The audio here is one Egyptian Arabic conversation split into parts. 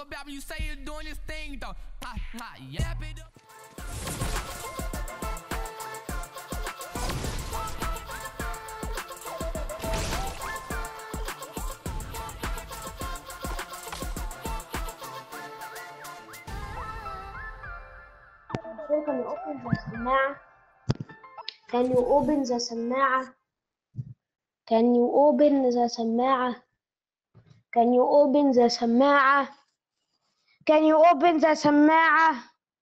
about when you say you're doing this thing though. Ha ha, yap it up. So can you open the سماعة? Can you open the سماعة? Can you open the سماعة? Can you open the سماعة? Can you open the سماعة?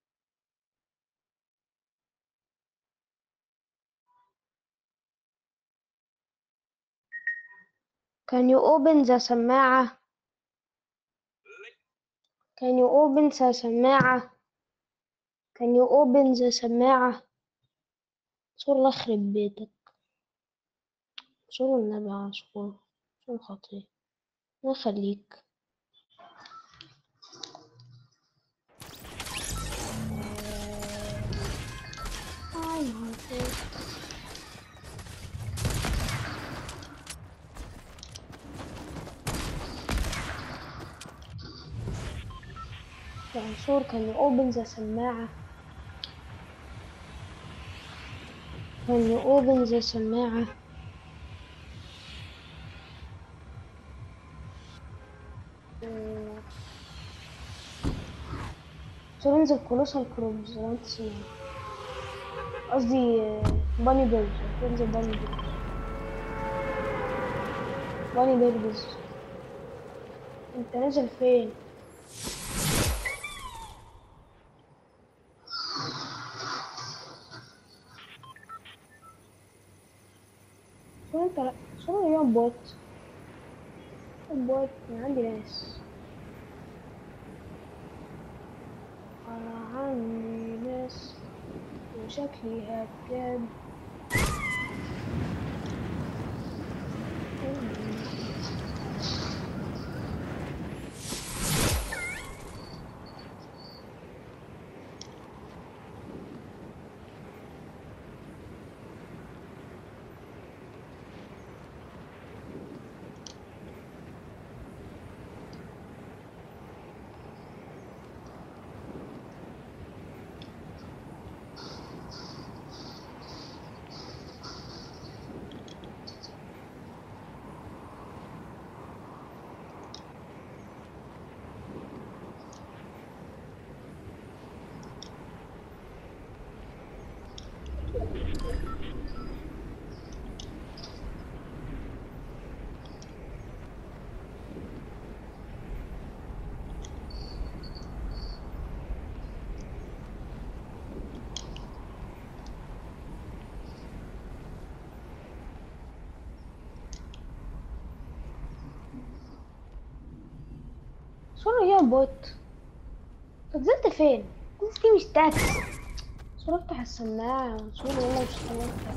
Can you open the سماعة? Can you open the سماعة? Can you open the سماعة؟ صور الله يخرب بيتك صور النبي على صور صور خطير الله يخليك آه يا عفو. منصور can you open the سماعة can you open the سماعة آه. منصور انزل كولوسال كروبز لو انت سمعت قصدي آه، باني بيرز تنزل باني بيرز باني بيرز انت نازل فين شو انت شو اليوم بوت بوت من عندي ناس انا عندي ناس وشكلي هكذا شو اليوم بوت طب نزلت فين كنت في مش تاكس شو افتح السماعة شو والله مش هفتح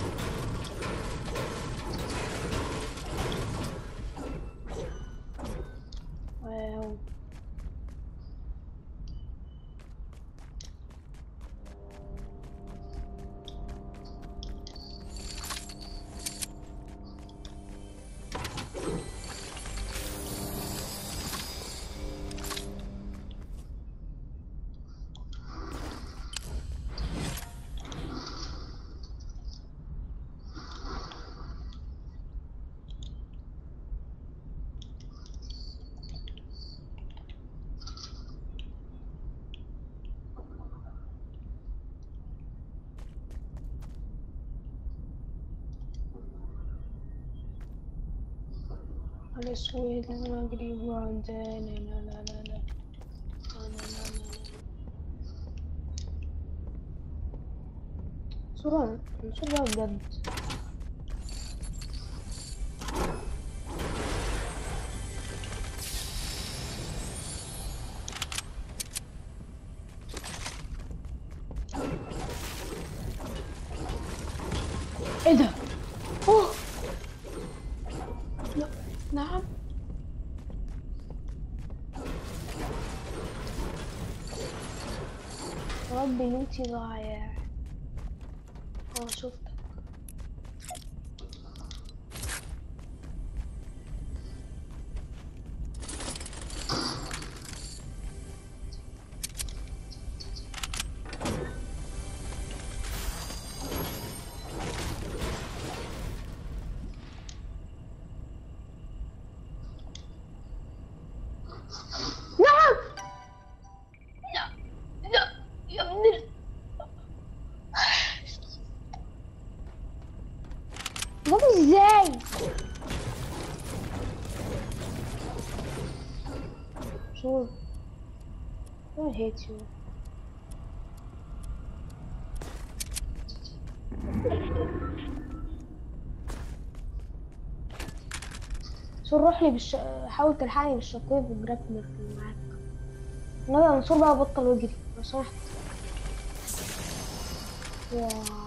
واو على سويد المغرب وعندنا لا لا لا لا لا لا لا لا صورة صورة بجد ايه ده؟ اوه لا نعم ربي نوتي ضايع اه شفتك جاب ازاي شو I hate you منصور روح لي بالش... حاول تلحقني بالشطيب والجرابلر اللي معاك النبي يا منصور بقى بطل واجري لو سمحت واو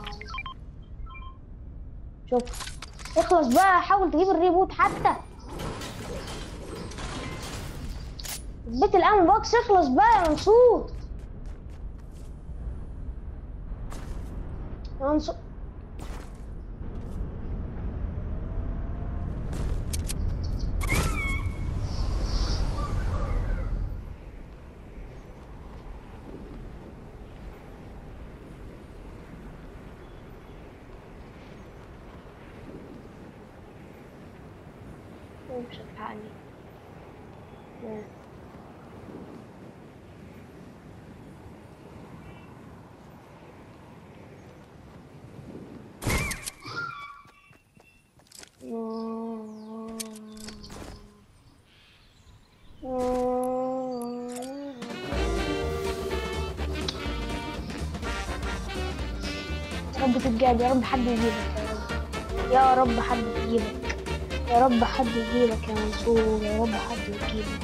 شوف اخلص بقى حاول تجيب الريبوت حتى بيت الامن بوكس اخلص بقى يا منصور يا منصور مش هتلحقني آه. يا رب تتجاب يا رب حد يجيبك يا رب يا رب حد يجيبك يا رب حد يجيبك يا منصور يا رب حد يجيبك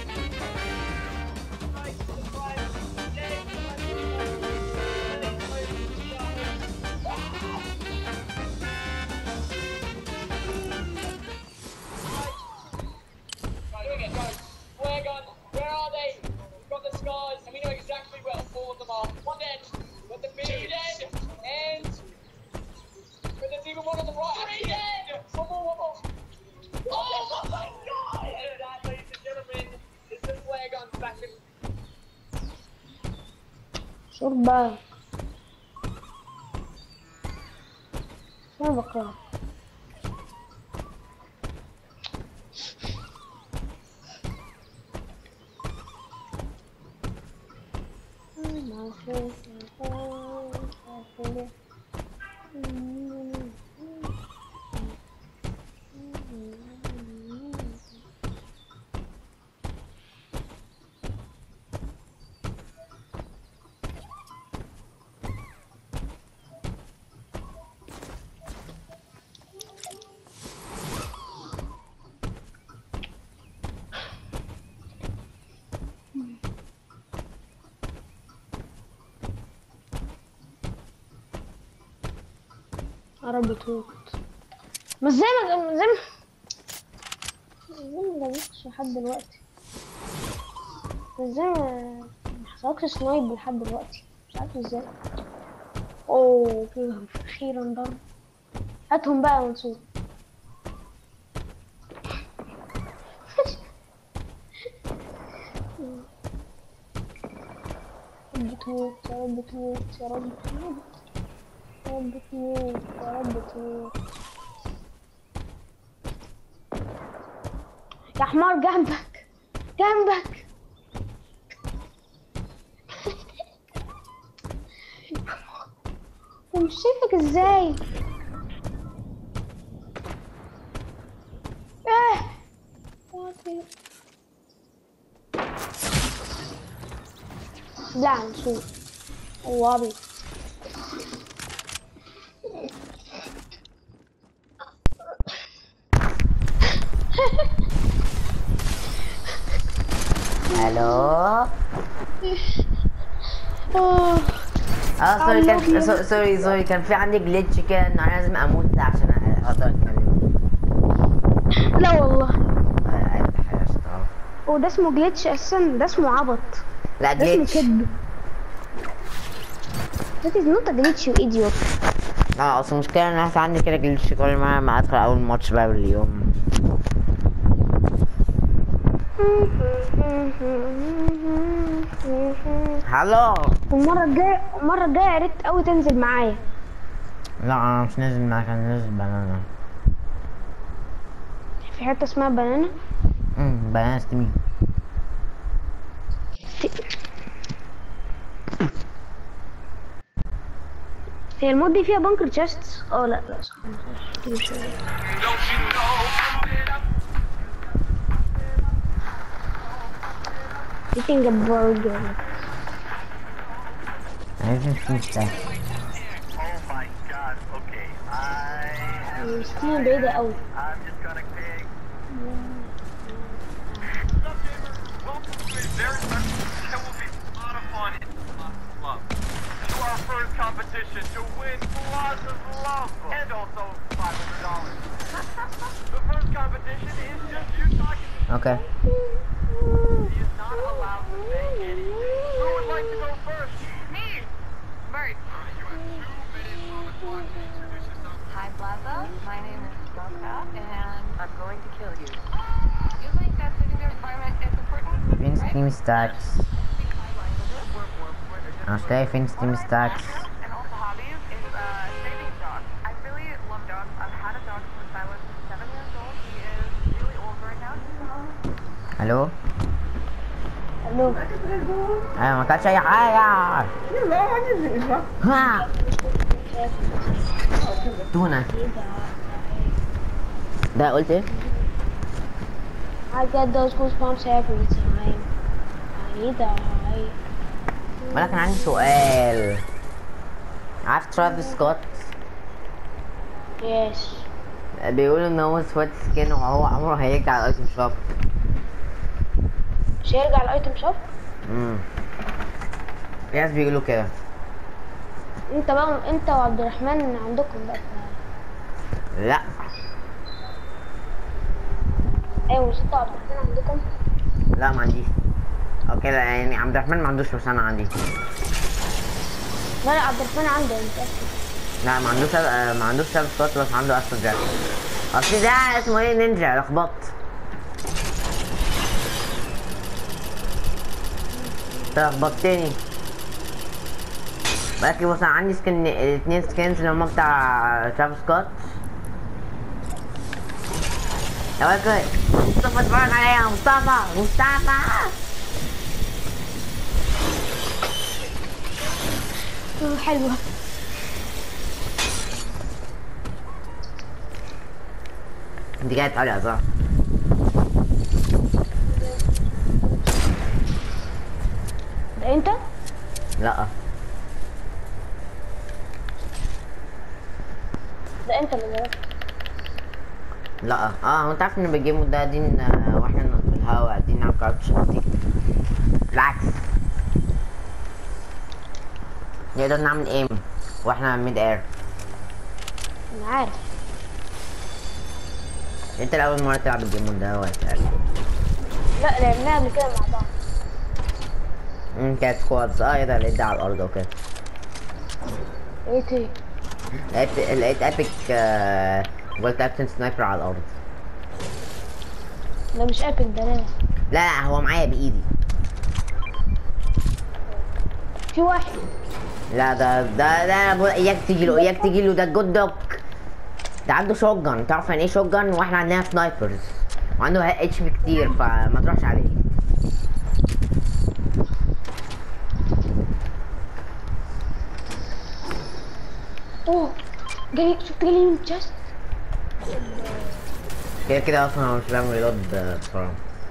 Doing it, guys. Flare guns, where are they? We've got the scars, and we know exactly where all of them are. One dead, got the big Two dead, and but there's even one on the right. Three dead. One more, one more. Oh my god! And that, ladies and gentlemen, is the flare guns back in. شربة ما بقرا يا رب توت بس زي ما زي ما زي ما جابتش لحد دلوقتي بس زي ما ما حصلكش سنايب لحد دلوقتي مش عارف ازاي اوه كده اخيرا ضرب هاتهم بقى يا منصور يا رب تموت يا رب تموت يا رب تموت يا رب تموت يا رب تموت يا حمار جنبك جنبك ومش شايفك ازاي اه لا نشوف هو ابيض الو آه. اه سوري كان سو- سوري سوري كان في عندي جليتش كده ان انا لازم اموت عشان اقدر اتكلم لا والله آه، أي حاجة عشان تعرف. هو ده اسمه جليتش اساسا ده اسمه عبط لا ده اسمه جليتش كذب That is not a glitch you idiot لا اصل المشكلة ان انا في عندي كده جليتش كل ما ما ادخل اول ماتش بقى باليوم هلو المرة الجاية المرة الجاية يا ريت قوي تنزل معايا لا انا مش نازل معاك انا نازل بنانا في حتة اسمها بنانا امم بنانا ستيمي هي المود دي فيها بانكر تشيست اه لا لا صح دي مش eating a burger عايزين في مستاهل Oh my god, okay. I ستيم بعيدة قوي I'm just gonna pick Very much there will be a lot of fun in love. To our first competition to win Plaza's love and also five hundred dollars. the first competition is just you talking. اوكي He is not allowed to say anything. Who would like to go first? Me! Bert. Hi, Plaza. My name is Mocha, and I'm going to kill you. You think that sitting there environment is important? فين ستيم ستاكس انا مش لاقي فين ستيم ستاكس And also hobbies is uh, saving dogs. I really love dogs. I've had a dog since I was seven years old. He is really old right now. الو الو ايوه ما كانش اي حاجه ها تونة ده قلت ايه؟ I get those goosebumps every time I die ولا كان عندي سؤال عارف ترافيس سكوت yes بيقولوا ان هو سويت سكين وهو عمره هيرجع الايتم شوب مش هيرجع الايتم شوب امم في ناس بيقولوا كده انت بقى انت وعبد الرحمن عندكم بقى لا ايوه مش انت وعبد الرحمن عندكم لا ما عنديش اوكي لا يعني عبد الرحمن ما عندوش بس انا عندي لا لا عبد الرحمن عنده أنا متأكد لا ما عندوش آه، ما عندوش ساب سكوت بس عنده استرو جاك اصل ده اسمه ايه نينجا لخبطت انت لخبطتني ولكن بص انا عندي سكن اتنين سكنز اللي هما بتاع ترافيس سكوت يا ولد مصطفى اتفرج عليا يا مصطفى مصطفى آه، حلوة انت جاي تعالى صح ده انت لا ده انت اللي جربت لا اه هو انت عارف ان بالجيم مود ده قاعدين آه، واحنا في الهوا قاعدين نلعب كاوتش شوتي بالعكس نقدر نعمل ايم واحنا ميد اير انا عارف انت الاول مره تلعب الجيم مود ده ولا لا لعبناها قبل كده مع بعض امم كانت سكوادز اه ايه ده لقيت ده على الارض اوكي ايه تاني لقيت لقيت ابيك آه قلت ابتن سنايبر على الارض ده مش ايبك ده ناس لا لا هو معايا بايدي في واحد لا ده ده ده بقول اياك تجي له اياك تجي له ده جود دوك ده عنده شوت جان تعرف يعني ايه شوت جان واحنا عندنا سنايبرز وعنده اتش بي كتير فما تروحش عليه اوه جاي شفت جاي من تشست كده كده اصلا انا مش بعمل ريلود بسرعه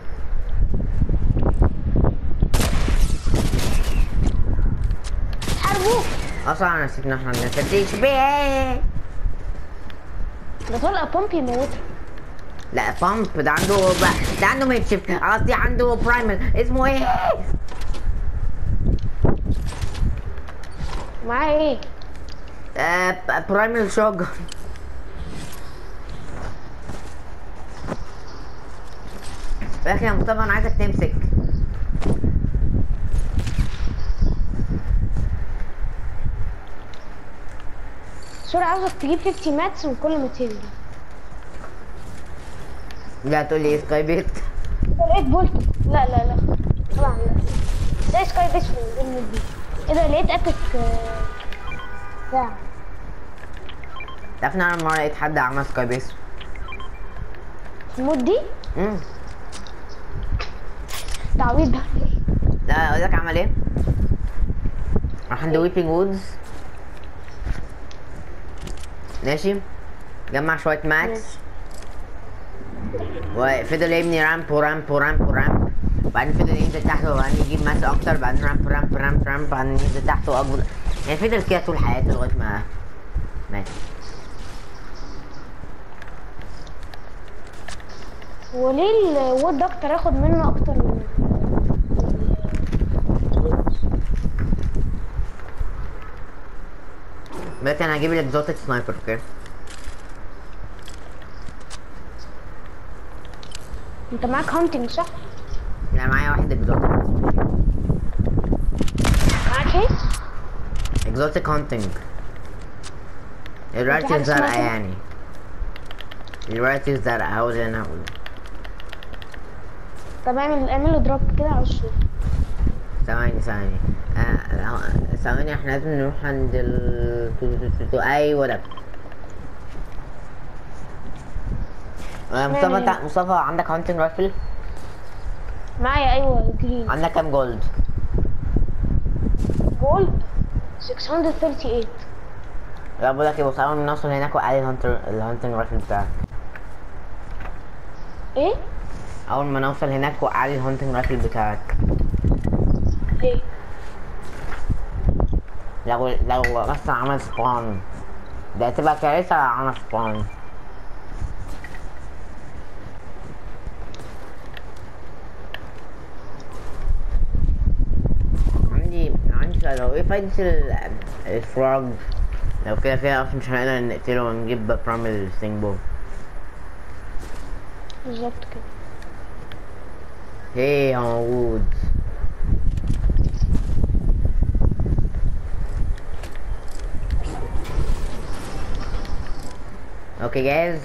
حاربوه اصلا انا نسيت ان احنا نسيت اتش بي ده طلع بومبي يموتها لا بامب ده عنده ب- ده عنده ميد شيفت قصدي عنده برايمال اسمه ايه؟ معاه ايه آه برايمال شوجن يا اخي يا مصطفى انا عايزك تمسك سوري عاوزك تجيب 50 ماتس من كل ماتيريال لا تقول لي سكاي بيت لقيت بولت لا لا لا طبعا لا ده سكاي بيس من المود دي ايه ده لقيت ابيك آه، بتاع تعرف ان انا مره لقيت حد عمل سكاي بيس المود دي امم تعويض ده لا اقول لك عمل ايه راح عند ويبنج وودز ماشي جمع شوية ماكس وفضل يبني رامب ورامب ورامب ورامب بعدين فضل ينزل تحت وبعدين يجيب ماكس اكتر بعدين رامب رامب رامب رامب بعدين ينزل تحت واكبر يعني فضل كده طول حياته لغاية ما مات وليه الوود اكتر ياخد منه اكتر من دلوقتي انا هجيب الاكزوتيك سنايبر اوكي انت معاك هانتنج صح؟ لا معايا واحد اكزوتيك معاك ايه؟ اكزوتيك هانتنج الرايتي حاجة اسمها الزرقاء كده؟ يعني الرايتي الزرقاء هو اللي انا هقوله طب اعمل اعمل له دروب كده على الصوت ثواني ثواني آه، ثواني احنا لازم نروح عند ال تو- تو- تو- تو- ايوه ده آه، مصطفى نعمل انت ايه؟ مصطفى عندك هانتنج رايفل معايا ايوه جرين عندك كام جولد جولد 638 لا بقول لك ايه بص اول ما نوصل هناك وقع لي الهانتر الهانتنج رايفل بتاعك ايه؟ اول ما نوصل هناك وقع لي الهانتنج رايفل بتاعك ايه؟ لو لو بس عمل سبان ده تبقى كارثة لو عمل سبان عندي عندي سؤال هو ايه فايدة ال- الفراج لو كده فيها اصلا مش هنقدر نقتله ونجيب برام الستينج بو بالظبط كده هي هو موجود اوكي جاهز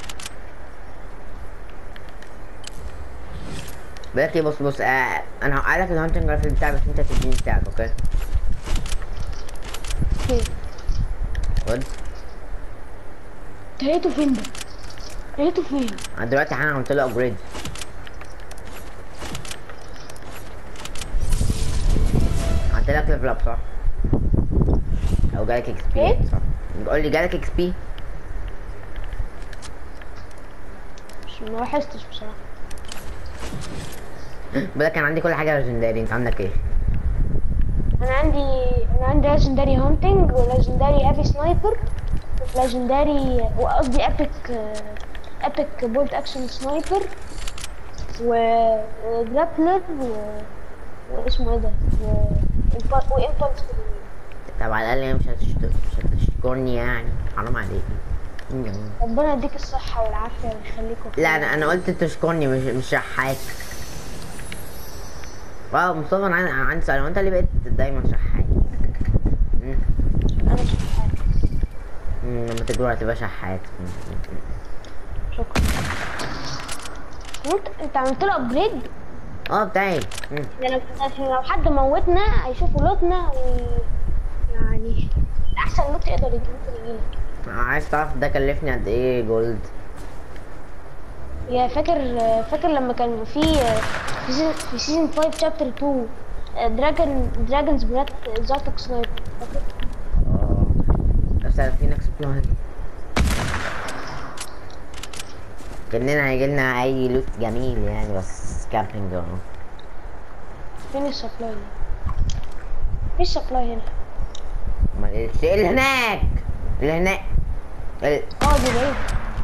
بقولك ايه بص بص آه انا هقعدك الهانتنج رايفل بتاعي بس انت تديني بتاعك اوكي اوكي خد انت لقيته فين ده؟ لقيته فين؟ انا دلوقتي حالا عملت له ابجريد عملت لك ليفل اب صح؟ او جالك اكس بي إيه؟ صح؟ قول لي جالك اكس بي مش ما لاحظتش بصراحة بقول لك انا عندي كل حاجه ليجندري انت عندك ايه؟ انا عندي انا عندي ليجندري هانتنج وليجندري هافي سنايبر ليجندري وقصدي ابيك ابيك بولت اكشن سنايبر وجرابلر و... واسمه ايه ده و وامبلس طب على الاقل مش هتشت... مش هتشكرني يعني حرام عليك ربنا يديك الصحة والعافية ويخليكم لا انا انا قلت تشكرني مش مش شحات واو مصطفى انا عن- أنا عندي سؤال هو انت اللي بقيت دايما شحات مم. انا مش حاجة مم، لما تكبر هتبقى شحات مم. شكرا انت انت عملت له ابجريد اه بتاعي مم. يعني لو لو حد موتنا هيشوفوا لوتنا و يعني احسن لوت يقدر يجيبه يجيلك عايز تعرف ده كلفني قد ايه جولد يا فاكر فاكر لما كان في في سيزون- في سيزون 5 شابتر 2 دراجون دراجونز بلاد زارتك سنايبر فاكر اه بس عارفين اكسبلوهن كأننا هيجيلنا اي لوت جميل يعني بس كامبينج اه فين السبلاي في السبلاي هنا امال ايه الشيء اللي هناك اللي هناك ال... اه دي بعيد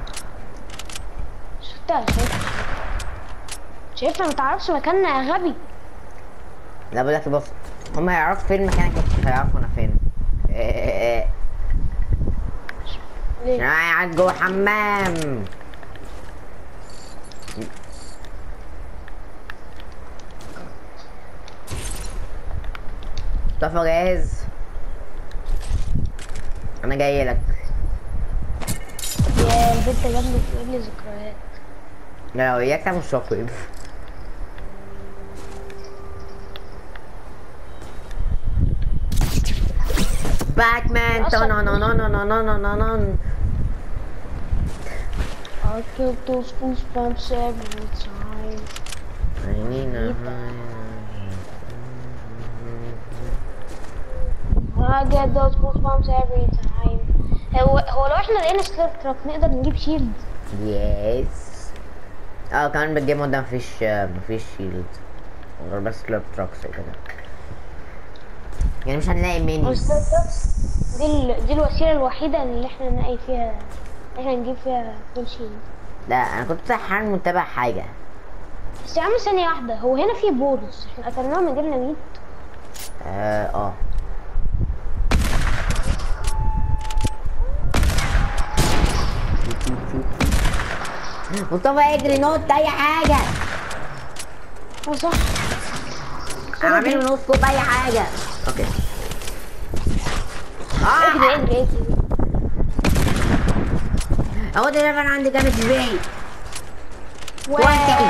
شفتها شايفها شايفها ما تعرفش مكاننا يا غبي لا بقول لك بص هم هيعرفوا فين مكانك بس مش هيعرفوا انا فين إيه، ليه انا قاعد جوه حمام مصطفى جاهز انا جاي لك يا البنت جاب لي جاب لي ذكريات لا لو اياك تعمل شوك ويف باتمان أصلاً- نو نو نو نو نو نو نو نو نو I kill those goosebumps every time I need a I get those goosebumps every time هو هو لو احنا لقينا سلير تراك نقدر نجيب شيلد يس اه كمان بالجيم مود ده مفيش مفيش شيلد غير بس كلوب تراكس كده يعني مش هنلاقي هو مينيز السلير تراك دي ال... دي الوسيله الوحيده اللي احنا نلاقي فيها احنا نجيب فيها فول شيلد لا انا كنت حال متابع حاجه بس يا عم ثانيه واحده هو هنا في بورس احنا قتلناهم من جبنا ميت اه اه مصطفى اجري نط اي حاجه اه صح اعمل له نص كوب اي حاجه اوكي اجري اه اجري اجري هو ده اللي انا عندي كانت ازاي واو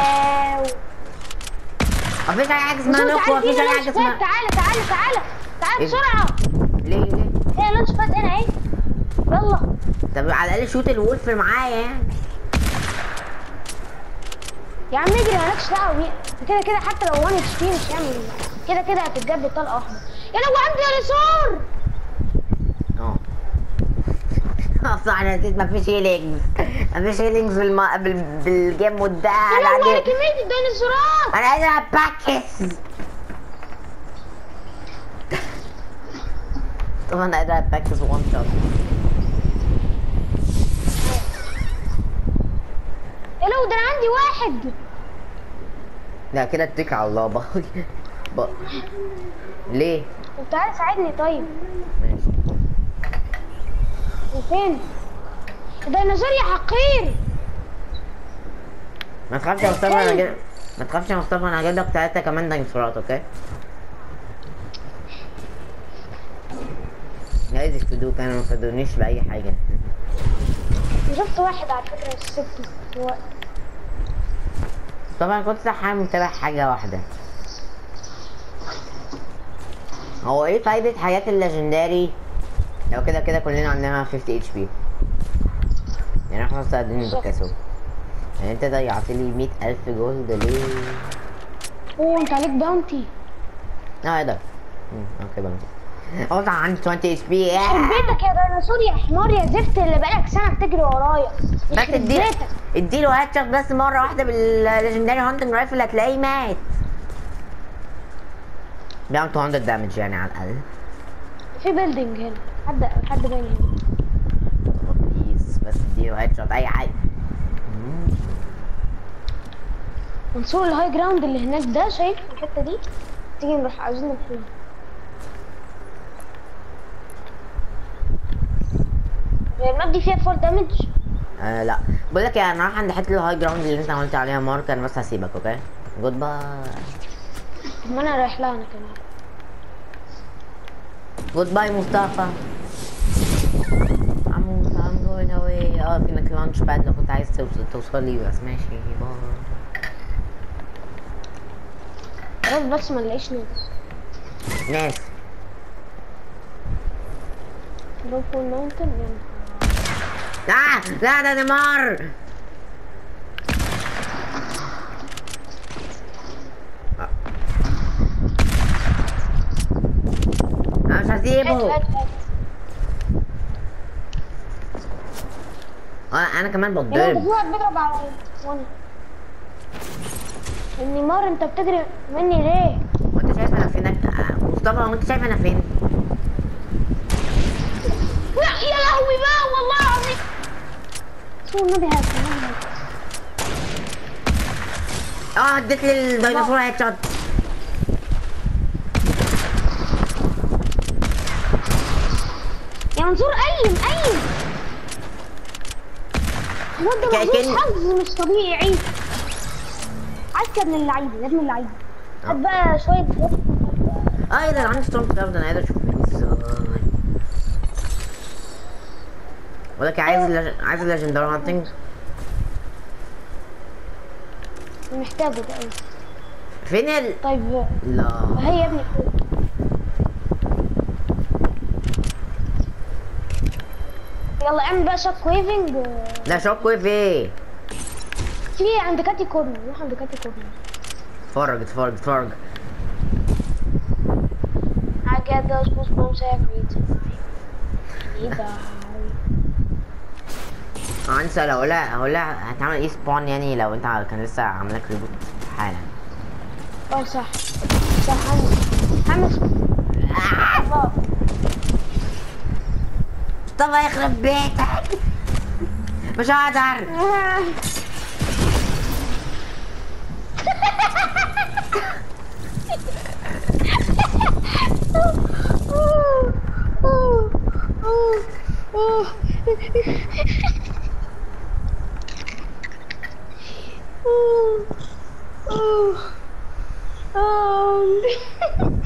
مفيش اي حاجه اسمها تعالى نقوه مفيش اي حاجه اسمها تعالى تعالى تعالى تعالى إيه؟ بسرعه ليه ليه هي لانش باد هنا اهي يلا طب على الاقل شوت الولف معايا يعني يا عم اجري مالكش دعوه بيه كده كده حتى لو 1 اتش بي مش هيعمل كده كده هتتجدد طلقه واحده يا لو عندي ينصور اه اه صح انا نسيت مفيش هيلينجز مفيش هيلينجز بالم... بال... بالجيم مود ده يا انا لو على عندي كميه الديناصورات انا عايز العب باكس طبعا انا عايز العب باكس وان شوت يا لو ده انا عندي واحد لا كده اتكل على الله بقى بقى. ليه؟ طب تعالى ساعدني طيب ماشي وفين الديناصور يا حقير ما تخافش يا مصطفى انا جاي ما تخافش يا مصطفى انا هجيب لك ثلاثة كمان ديناصورات اوكي؟ عايزك تدوك انا ما فادونيش بأي حاجة شفت واحد على فكره بس سبته دلوقتي طبعا كنت صح متابع حاجة واحدة هو ايه فايدة حياة الليجندري لو كده كده كلنا عندنا 50 اتش بي يعني احنا مستعدين بالظبط. نتكسب يعني انت ضيعت لي 100000 جولد ليه؟ اوه انت عليك باونتي اه ايه ده؟ مم، اوكي بقى اصلا عندي 20 اتش بي يخرب بيتك يا ديناصور يا حمار يا زفت اللي بقالك سنه بتجري ورايا بس يخرب اديله بيتك اديله هيد شوت بس مرة واحدة بالليجندري هانتنج رايفل هتلاقيه مات بيعمل 200 دامج يعني على الأقل في بيلدينج هنا حد حد باين هنا بليز بس اديله هيد شوت أي حاجة منصور الهاي جراوند اللي هناك ده شايف الحته دي تيجي نروح عاوزين ندخلها هي الماب دي فيها فول دامج آه لا بقول لك يا انا رايح عند حته الهاي جراوند اللي انت عملت عليها مارك انا بس هسيبك اوكي جود باي ما انا رايح لها انا كمان جود باي مصطفى عمو I'm going away اه فينك لانش باد لو كنت عايز توصل توصل لي بس ماشي باي يا رب بس ما نلاقيش ناس ناس لو فول ماونتن يعني لا لا ده نيمار انا مش هات هسيبه هات هات اه انا كمان يا لو ده في بتضرب واحد بيضرب على وانا النيمار انت بتجري مني ليه؟ وانت شايف انا فين آه، مصطفى وانت شايف انا فين لا يا لهوي بقى والله العظيم شو النبي هات النبي هات اه اديت لي الديناصور هيد شوت يا منصور قيم قيم هو انت كأن- محظوظ حظ مش طبيعي عايز ابن اللعيبه يا ابن اللعيبه هات بقى شويه اه ايه ده انا عندي ستورم كراود انا قادر اشوف ازاي بقول لك عايز لج... عايز ليجندري هانتنج محتاجه ده أوي. فين ال طيب لا هي يا ابني يلا اعمل بقى شوك ويفنج لا شوك ويف ايه في عند كاتي كورنر روح عند كاتي كورنر اتفرج اتفرج اتفرج I get those goosebumps every time. He died. عندي سؤال هقولها هقولها هتعمل ايه سبون يعني لو انت كان لسه عامل لك ريبوت حالا اه صح صح هعمل هعمل الله. طب يخرب بيتك مش هقدر Oh.